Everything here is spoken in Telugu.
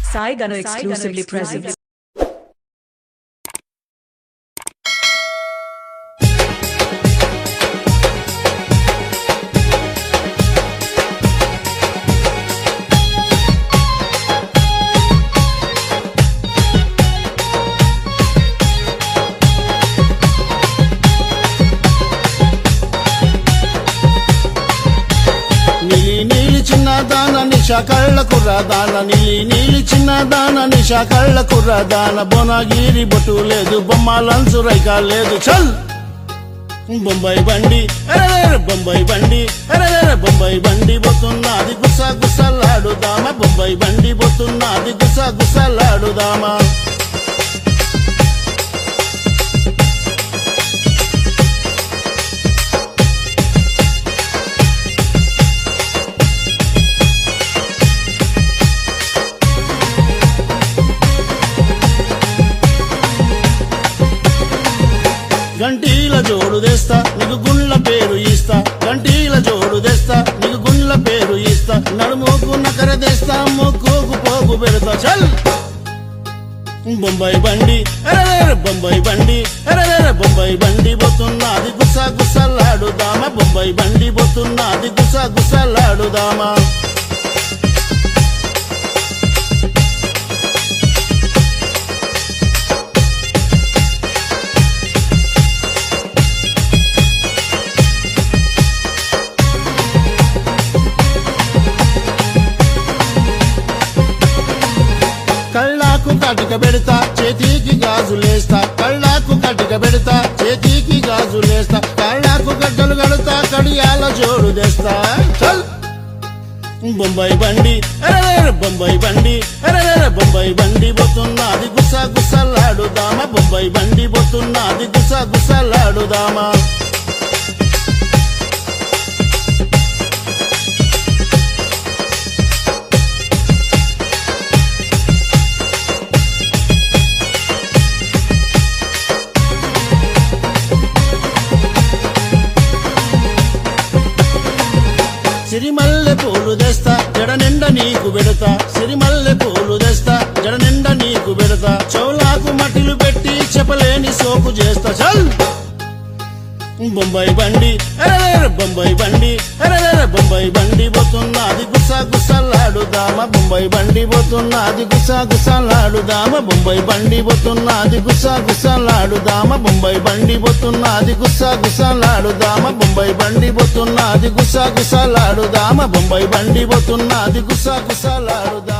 Sai Gano exclusively presents. నీలి నీలి చిన్న దాన నిష కళ్ళ కుర్ర దాన నీలి నీలి చిన్న దాన నిష కళ్ళ కుర్ర దాన బొనగిరి బొట్టు లేదు బొమ్మ లంచు రైక లేదు చల్ బొంబాయి బండి అరెరెరె బొంబాయి బండి అరెరెరె బొంబాయి బండి పోతున్నది గుస గుసలాడుదామా బొంబాయి బండి పోతున్నది గుస గుసలాడుదామా గంటీల జోడు తెస్తా నీకు గుండ్ల పేరు ఇస్తా గంటీల జోడు తెస్తా నీకు గుండ్ల పేరు ఇస్తా నడుమోకు నకర తెస్తా మొక్కోకు పోగు పెడతా చల్ బొంబాయి బండి అరెరెరె బొంబాయి బండి అరెరెరె బొంబాయి బండి పోతున్నది గుస గుసలాడుదామా బొంబాయి బండి పోతున్నది గుస గుసలాడుదామా కళ్ళాకు కటిక పెడతా చేతికి గాజులేస్తా కళ్ళాకు కటిక పెడతా చేతికి గాజులేస్తా కళ్ళాకు గడ్డలు కడతా కడియాల జోడు తెస్తా చల్ బొంబాయి బండి అరెరెరె బొంబాయి బండి అరెరెరె బొంబాయి బండి పోతున్నది గుస గుసలాడుదామా బొంబాయి బండి పోతున్నది గుస గుసలాడుదామా సిరిమల్లె పూలు తెస్తా జడ నిండా నీకు పెడతా సిరిమల్లె పూలు తెస్తా జడ నిండా నీకు పెడతా చౌలాకు మట్టిలు పెట్టి చెప్పలేని సోకు చేస్తా చల్ బొంబాయి బండి అరెరెరె బొంబాయి బండి అరెరెరె బొంబాయి బండి పోతున్నది గుస గుసలాడుదామా బొంబాయి బండి పోతున్నది గుస గుసలాడుదామా బొంబాయి బండి పోతున్నది గుస గుసలాడుదామా బొంబాయి బండి పోతున్నది గుస గుసలాడుదామా బొంబాయి బండి పోతున్నది గుస గుసలాడుదామా బొంబాయి బండి పోతున్నది గుస గుసలాడుదా